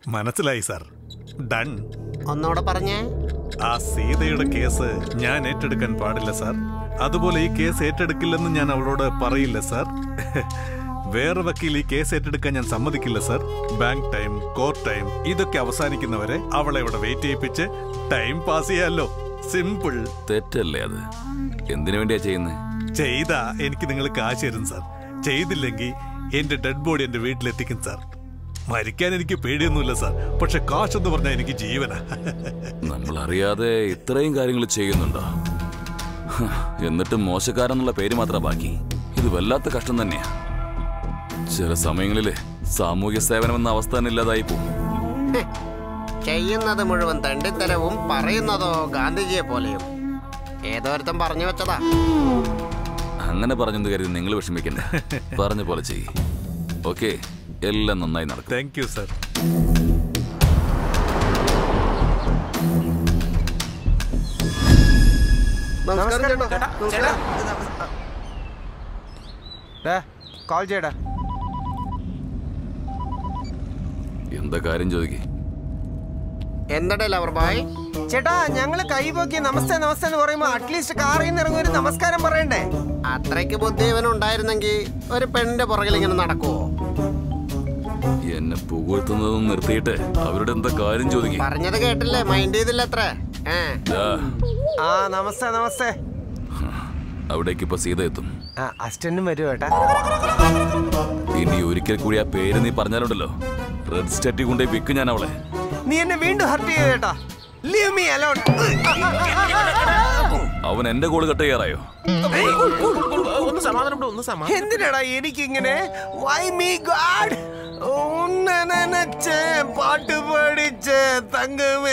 മനസ്സിലായി sir done ഒന്നോടെ പറഞ്ഞേ ആ സീതയുടെ കേസ് ഞാൻ ഏറ്റെടുക്കാൻ പാടില്ല സാർ അതുപോലെ ഈ കേസ് ഏറ്റെടുക്കില്ലെന്ന് ഞാൻ അവളോട് പറയില്ല സാർ വേറെ വക്കീൽ ഈ കേസ് ഏറ്റെടുക്കാൻ ഞാൻ സമ്മതിക്കില്ല sir bank time court time ഇതൊക്കെ അവസാനിക്കുന്നവരെ അവളെ ഇവിടെ വെയിറ്റ് ചെയ്യിപ്പിച്ച് ടൈം പാസ് ചെയ്യാമല്ലോ സിമ്പിൾ തെറ്റല്ലേ അത് എന്തിനു വേണ്ടിയാ ചെയ്യുന്നത് ചെയ്താ എനിക്ക് നിങ്ങൾ കാശ് തരും സാർ ചെയ്തില്ലെങ്കിൽ എന്റെ ഡെഡ് ബോഡി എന്റെ വീട്ടിലെത്തിക്കും സാർ മരിക്കാൻ എനിക്ക് പേടിയൊന്നുമില്ല സാർ പക്ഷെ കാശ് എന്ന് പറഞ്ഞാൽ എനിക്ക് ജീവനാ നമ്മൾ അറിയാതെ ഇത്രയും കാര്യങ്ങൾ ചെയ്യുന്നുണ്ടോ ഹ, എന്നിട്ട് മോശക്കാരെന്നുള്ള പേര് മാത്രം ബാക്കി ഇത് വല്ലാത്ത കഷ്ടം തന്നെയാ ചില സമയങ്ങളില് സാമൂഹ്യ സേവനം എന്ന അവസ്ഥ തന്നെ ഇല്ലാതായി പോകും ഹ്, ചെയ്യുന്നത് മുഴുവൻ തണ്ടിത്തരവും പറയുന്നതോ ഗാന്ധിജിയെ പോലെയും ഏതോരുത്തം പറഞ്ഞു വെച്ചതാ അങ്ങനെ പറഞ്ഞെന്ന് കരുതി നിങ്ങൾ വിഷമിക്കണ്ട പറഞ്ഞ പോലെ ചെയ്യ് ഓക്കെ എല്ലാം നന്നായി നടക്കും താങ്ക് യു സാർ നമസ്കാരം ചേട്ടാ നമസ്കാരം. കോൾ ചെയ്യടാ എന്താ കാര്യം ചോദിക്കേ എന്തടേ ലവർ ബോയ് ചേട്ടാ ഞങ്ങള് കൈ പോക്കി നമസ്തേ നമസ്തേ എന്ന് പറയുമ്പോ അറ്റ്ലീസ്റ്റ് കാറിൽ നിന്ന് ഇറങ്ങി ഒരു നമസ്കാരം പറയണ്ടേ അത്രയ്ക്ക് ബുദ്ധി ഇവനുണ്ടായിരുന്നെങ്കിൽ ഒരു പെണ്ണിന്റെ പുറകിൽ ഇങ്ങനെ നടക്കുവോ എന്നെ പുകഴ്ത്തുന്നതും നിർത്തിയിട്ട് അവരുടെ എന്താ കാര്യം ചോദിക്കേ പറഞ്ഞത് കേട്ടില്ലേ മൈൻഡ് ചെയ്തില്ല അത്ര ഏ ആ നമസ്തേ നമസ്തേ അവിടേക്ക് ഇപ്പൊ സീത എത്തും ആ അസിസ്റ്റന്റും വരും ഏട്ടാ ഇനി ഒരിക്കൽ കൂടി ആ പേര് നീ പറഞ്ഞാലുണ്ടല്ലോ റെഡ് സ്റ്റേറ്റിൽ കൊണ്ടേ വിൽക്കും ഞാൻ അവളെ നീ എന്നെ വീണ്ടും ഹർട്ട് ചെയ്തു ചേട്ടാ ലീവ് മീ അലോൺ അവൻ എന്റെ കോള് കട്ട് ചെയ്യാറായോ ഒന്ന് സമാധാനം ഒന്ന് സമാധാനം എന്തിനാടാ എനിക്കിങ്ങനെ വൈ മീ ഗാഡ് ഉന്നെ നനച്ച് പാട്ട് പഠിച്ച് തങ്കമേ